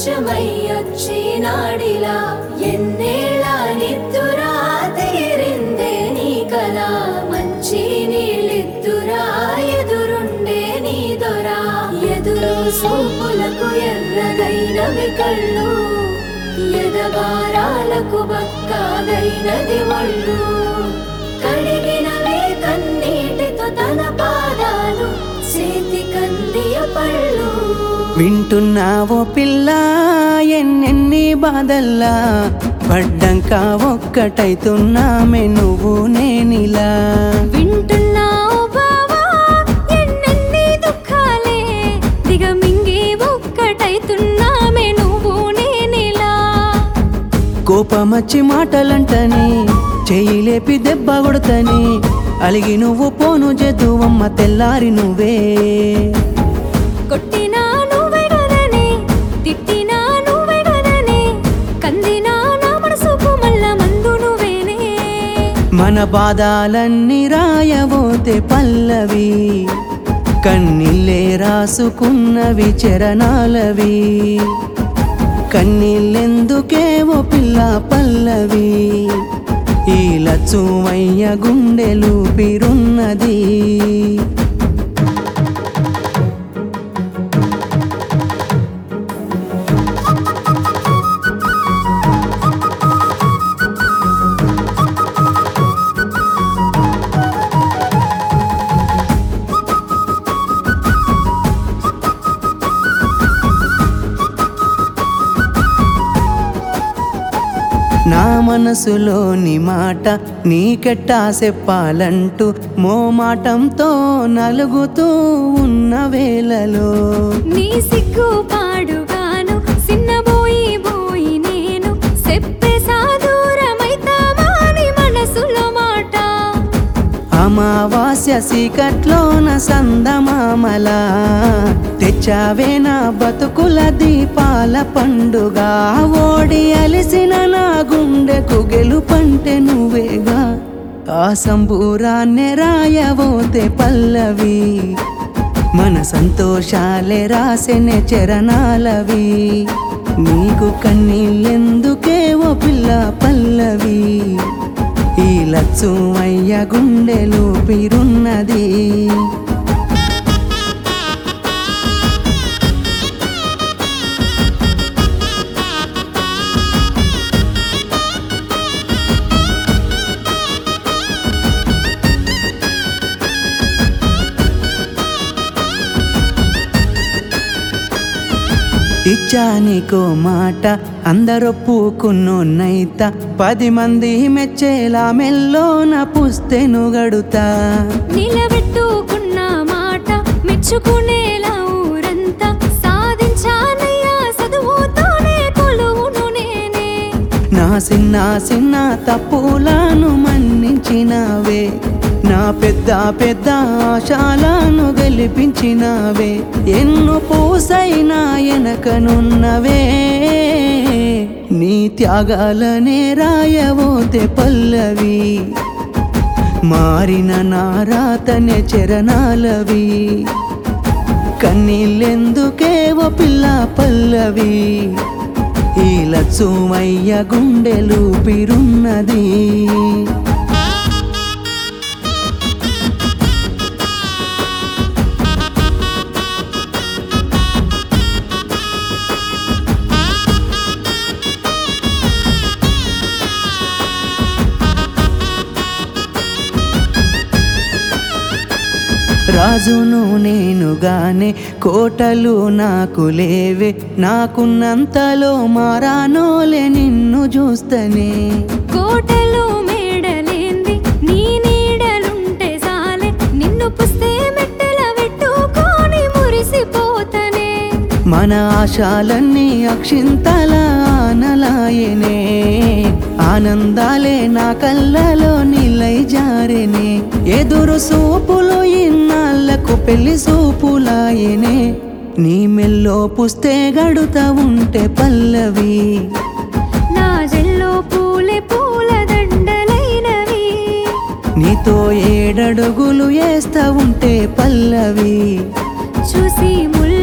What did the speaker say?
ప్రత్యక్షమయ్యొచ్చినాడిలా ఎన్నేళ్ళ నిద్దురా తీరిందే నీ కల మంచి నీళ్ళిద్దురా ఎదురుండే నీ దొరా ఎదురు సూపులకు ఎర్రగైనవి కళ్ళు ఎదగారాలకు బక్కాగైనది ఒళ్ళు కడిగినవే కన్నీటితో తన పాదాలు చేతి కందియ పళ్ళు వింటున్నావో పిల్ల ఎన్నెన్ని బాధల్లా పడ్డంక ఒక్కటైతున్నామే నువ్వు నేనిలా వింటున్నావు బావా ఎన్నెన్ని దుఃఖాలే దిగమింగి ఒక్కటైతున్నామే నువ్వు నేనిలా కోపమచ్చి మాటలంటని చెయ్యి లేపి దెబ్బ కొడతని అలిగి నువ్వు పోను జద్దువమ్మ తెల్లారి నువ్వే కొట్టినా నువ్వే కదనే తిట్టినా నువ్వే కదనే కందినా నా మనసుకు మల్ల మందు నువ్వేనే మన బాధాలన్నీ రాయబోతే పల్లవి కన్నీళ్ళే రాసుకున్నవి చరణాలవి కన్నీళ్ళెందుకే ఓ పిల్ల పల్లవి ఈ లచ్చుమయ్య గుండెలు పిరున్నది నా మనసులోని మాట నీకెట్టా చెప్పాలంటూ మోమాటంతో నలుగుతూ ఉన్న వేళలో నీ సిగ్గు పాడుగాను సిన్నబోయి బోయి నేను చెప్పేసా దూరమైతామాని మనసులో మాట అమావాస్య సీకట్లోన సందమామలా తెచ్చావే నా బతుకుల దీపాల పండుగ ఓడి అలిసిన నా గుండెకు గెలుపంటే నువ్వేగా ఆ సంబూరాన్నే రాయబోతే పల్లవి మన సంతోషాలే రాసెనే చరణాలవి నీకు కన్నీళ్ళెందుకే ఓ పిల్ల పల్లవి ఈ లచ్చుమయ్య గుండెలు పిరున్నది ఇచ్చానికో మాట అందరొప్పుకున్నోన్నైత పది మంది మెచ్చేలా మెల్లోన పుస్తెను గడుతా నిలబెట్టుకున్న మాట మెచ్చుకునేలా ఊరంతా సాధించానయ్యా చదువుతోనే కొలువును నేనే నా చిన్న చిన్న తప్పులను మన్నించినావే నా పెద్ద పెద్ద ఆశాలను గెలిపించినావే ఎన్ను పూసైనా వెనకనున్నవే నీ త్యాగాలనే రాయబోతే పల్లవి మారిన నా రాతనే చరణాలవి కన్నీళ్ళెందుకే ఓ పిల్ల పల్లవి ఈ లచ్చుమయ్య గుండెలు పిరున్నది రాజును నేనుగానే కోటలు నాకు లేవే నాకున్నంతలో మారానోలే నిన్ను చూస్తనే కోటలు మేడలేంది నీ నీడలుంటే సాలే నిన్ను పుస్తే మెట్టెల పెట్టుకొని మురిసిపోతనే మన ఆశాలన్నీ అక్షింతల ఆనలాయనే ఆనందాలే నా కళ్ళలో నిలై జారెనే ఎదురు సూపులు ఇన్నాళ్లకు పెళ్లి సూపులాయనే నీ మెల్లో పుస్తే గడుతా ఉంటే పల్లవి నా జల్లో పూలే పూల దండలైనవి నీతో ఏడడుగులు వేస్తా ఉంటే పల్లవి చూసి ముళ్ళ